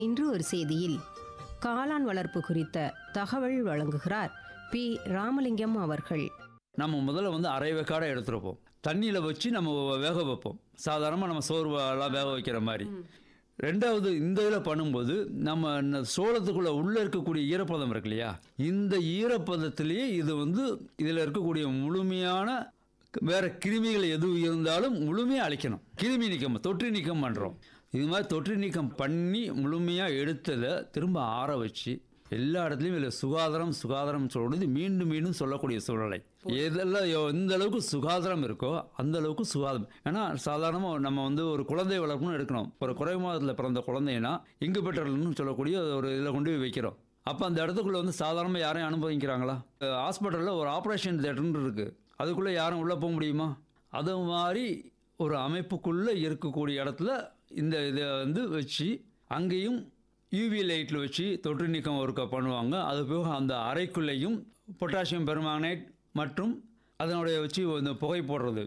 இன்று ஒரு செய்தியில் காளான் வளர்ப்பு குறித்த தகவல் வழங்குகிறார் பி ராமலிங்கம் அவர்கள் நம்ம முதல்ல வந்து அரை வேக்காடை எடுத்துருப்போம் தண்ணியில் வச்சு நம்ம வேக வைப்போம் சாதாரணமாக நம்ம சோறுவெல்லாம் வேக வைக்கிற மாதிரி ரெண்டாவது இந்த இதில் பண்ணும்போது நம்ம இந்த சோளத்துக்குள்ளே உள்ளே இருக்கக்கூடிய ஈரப்பதம் இருக்கு இல்லையா இந்த ஈரப்பதத்திலேயே இது வந்து இதில் இருக்கக்கூடிய முழுமையான வேற கிருமிகள் எதுவும் இருந்தாலும் முழுமையாக அழிக்கணும் கிருமி நீக்கம் தொற்று நீக்கம் பண்ணுறோம் இது மாதிரி தொற்று நீக்கம் பண்ணி முழுமையாக எடுத்ததை திரும்ப ஆற வச்சு எல்லா இடத்துலையும் இதில் சுகாதாரம் சுகாதாரம் சொல்றது மீண்டும் மீண்டும் சொல்லக்கூடிய சூழ்நிலை எதெல்லாம் எ- எந்த அளவுக்கு சுகாதாரம் இருக்கோ அந்த அளவுக்கு சுகாதாரம் ஏன்னா சாதாரணமாக நம்ம வந்து ஒரு குழந்தை வளர்ப்புன்னு எடுக்கணும் ஒரு குறை மாதத்தில் பிறந்த குழந்தைன்னா இங்குபெட்டர்னு சொல்லக்கூடிய ஒரு இதில் கொண்டு போய் வைக்கிறோம் அப்போ அந்த இடத்துக்குள்ளே வந்து சாதாரணமாக யாரையும் அனுபவிக்கிறாங்களா ஹாஸ்பிட்டலில் ஒரு ஆப்ரேஷன் தேட்டர்னு இருக்குது அதுக்குள்ளே யாரும் உள்ளே போக முடியுமா அது மாதிரி ஒரு அமைப்புக்குள்ளே இருக்கக்கூடிய இடத்துல இந்த இதை வந்து வச்சு அங்கேயும் யூவி லைட்டில் வச்சு தொற்று நீக்கம் ஒருக்க பண்ணுவாங்க அது போக அந்த அறைக்குள்ளேயும் பொட்டாசியம் பெர்மாங்கனேட் மற்றும் அதனுடைய வச்சு இந்த புகை போடுறது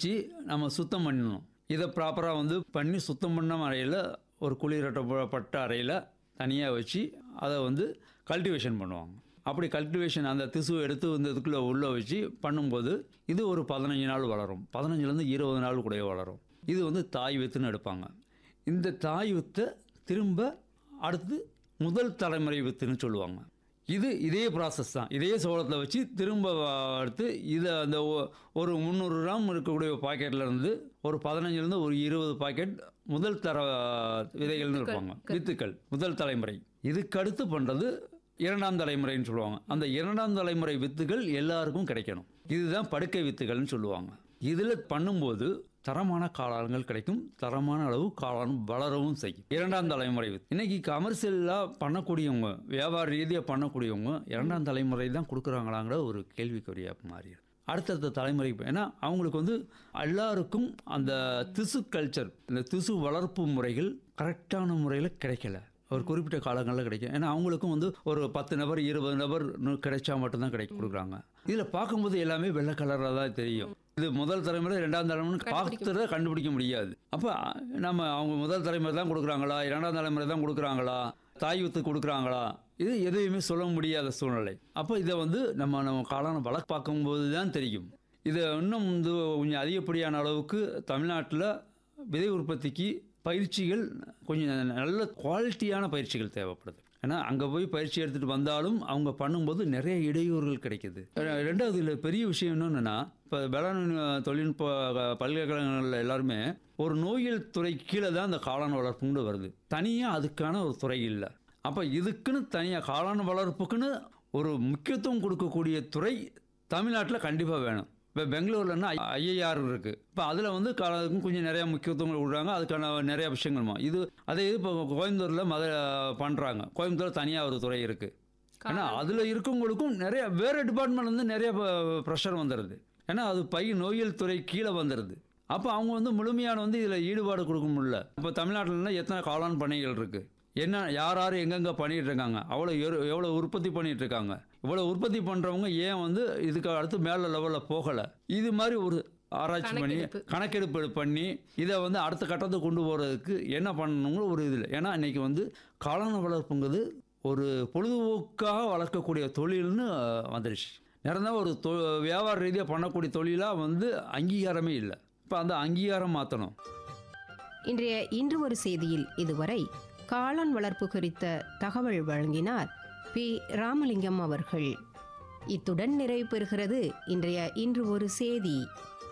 வச்சு நம்ம சுத்தம் பண்ணணும் இதை ப்ராப்பராக வந்து பண்ணி சுத்தம் பண்ண அறையில் ஒரு குளிரட்டப்பட்ட அறையில் தனியாக வச்சு அதை வந்து கல்டிவேஷன் பண்ணுவாங்க அப்படி கல்டிவேஷன் அந்த திசுவை எடுத்து வந்து இதுக்குள்ளே உள்ளே வச்சு பண்ணும்போது இது ஒரு பதினஞ்சு நாள் வளரும் பதினஞ்சுலேருந்து இருபது நாள் கூட வளரும் இது வந்து தாய் வித்துன்னு எடுப்பாங்க இந்த தாய் வித்தை திரும்ப அடுத்து முதல் தலைமுறை வித்துன்னு சொல்லுவாங்க இது இதே ப்ராசஸ் தான் இதே சோளத்தில் வச்சு திரும்ப வ- எடுத்து இதை அந்த ஒ- ஒரு முந்நூறு கிராம் இருக்கக்கூடிய பாக்கெட்ல இருந்து ஒரு பதினஞ்சுலேருந்து ஒரு இருபது பாக்கெட் முதல் தர விதைகள்னு இருப்பாங்க வித்துக்கள் முதல் தலைமுறை இதுக்கு அடுத்து பண்ணுறது இரண்டாம் தலைமுறைன்னு சொல்லுவாங்க அந்த இரண்டாம் தலைமுறை வித்துகள் எல்லாருக்கும் கிடைக்கணும் இதுதான் படுக்கை வித்துகள்னு சொல்லுவாங்க இதில் பண்ணும்போது தரமான காளான்கள் கிடைக்கும் தரமான அளவு காளான் வளரவும் செய்யும் இரண்டாம் தலைமுறை வித்து இன்னைக்கு கமர்ஷியலாக பண்ணக்கூடியவங்க வியாபார ரீதியாக பண்ணக்கூடியவங்க இரண்டாம் தலைமுறை தான் கொடுக்குறாங்களாங்கிற ஒரு கேள்விக்குறியாக மாறிடும் அடுத்தடுத்த தலைமுறைக்கு ஏன்னா அவங்களுக்கு வந்து எல்லாருக்கும் அந்த திசு கல்ச்சர் இந்த திசு வளர்ப்பு முறைகள் கரெக்டான முறையில் கிடைக்கல ஒரு குறிப்பிட்ட காலங்களில் கிடைக்கும் ஏன்னா அவங்களுக்கும் வந்து ஒரு பத்து நபர் இருபது நபர் இன்னும் கிடைச்சா மட்டும்தான் கிடைக்க கொடுக்குறாங்க இதில் பார்க்கும்போது எல்லாமே வெள்ளை கலராக தான் தெரியும் இது முதல் தலைமுறை ரெண்டாம் தலைமுறை பார்த்துறத கண்டுபிடிக்க முடியாது அப்போ நம்ம அவங்க முதல் தலைமுறை தான் கொடுக்குறாங்களா இரண்டாம் தலைமுறை தான் கொடுக்குறாங்களா தாய் வித்து கொடுக்குறாங்களா இது எதையுமே சொல்ல முடியாத சூழ்நிலை அப்போ இதை வந்து நம்ம நம்ம காளான வள பார்க்கும்போது தான் தெரியும் இது இன்னும் வந்து கொஞ்சம் அதிகப்படியான அளவுக்கு தமிழ்நாட்டில் விதை உற்பத்திக்கு பயிற்சிகள் கொஞ்சம் நல்ல குவாலிட்டியான பயிற்சிகள் தேவைப்படுது ஏன்னா அங்கே போய் பயிற்சி எடுத்துகிட்டு வந்தாலும் அவங்க பண்ணும்போது நிறைய இடையூறுகள் கிடைக்குது ரெ- ரெண்டாவது இதில் பெரிய விஷயம் என்னென்னா இப்போ வேளாண் தொழில்நுட்ப பல்கலைக்கழகங்களில் எல்லாருமே ஒரு நோயியல் துறை கீழே தான் அந்த காளான் வளர்ப்புன்னு வருது தனியாக அதுக்கான ஒரு துறை இல்லை அப்போ இதுக்குன்னு தனியாக காளான் வளர்ப்புக்குன்னு ஒரு முக்கியத்துவம் கொடுக்கக்கூடிய துறை தமிழ்நாட்டில் கண்டிப்பாக வேணும் இப்போ பெங்களூர்லன்னா ஐஏஆர் இருக்குது இப்போ அதில் வந்து காலத்துக்கும் கொஞ்சம் நிறையா முக்கியத்துவம் விடுறாங்க அதுக்கான நிறைய விஷயங்கள்மா இது அதே இது இப்போ கோயம்புத்தூரில் மத பண்ணுறாங்க கோயம்புத்தூர் தனியாக ஒரு துறை இருக்குது ஏன்னா அதில் இருக்கவங்களுக்கும் நிறைய வேறு டிபார்ட்மெண்ட் வந்து நிறைய ப்ரெஷர் வந்துடுது ஏன்னா அது பை நோயியல் துறை கீழே வந்துடுது அப்போ அவங்க வந்து முழுமையான வந்து இதில் ஈடுபாடு கொடுக்க முடியல இப்போ தமிழ்நாட்டிலனா எத்தனை காளான் பண்ணைகள் இருக்குது என்ன யார் யார் எங்கெங்கே பண்ணிட்டு இருக்காங்க அவ்வளோ எரு- எவ்வளோ உற்பத்தி பண்ணிட்டு இருக்காங்க இவ்வளோ உற்பத்தி பண்ணுறவங்க ஏன் வந்து இதுக்கு அடுத்து மேலே லெவலில் போகலை இது மாதிரி ஒரு ஆராய்ச்சி பண்ணி கணக்கெடுப்பு பண்ணி இதை வந்து அடுத்த கட்டத்துக்கு கொண்டு போகிறதுக்கு என்ன பண்ணணுங்கிற ஒரு இதில் ஏன்னா இன்னைக்கு வந்து காளான் வளர்ப்புங்கிறது ஒரு பொழுதுபோக்காக வளர்க்கக்கூடிய தொழில்னு அஹ், வந்துடுச்சு நிறந்த ஒரு தொ வியாபார ரீதியாக பண்ணக்கூடிய தொழிலாக வந்து அங்கீகாரமே இல்லை இப்போ அந்த அங்கீகாரம் மாற்றணும் இன்றைய இன்று ஒரு செய்தியில் இதுவரை காளான் வளர்ப்பு குறித்த தகவல் வழங்கினார் பி ராமலிங்கம் அவர்கள் இத்துடன் நிறைவு பெறுகிறது இன்றைய இன்று ஒரு செய்தி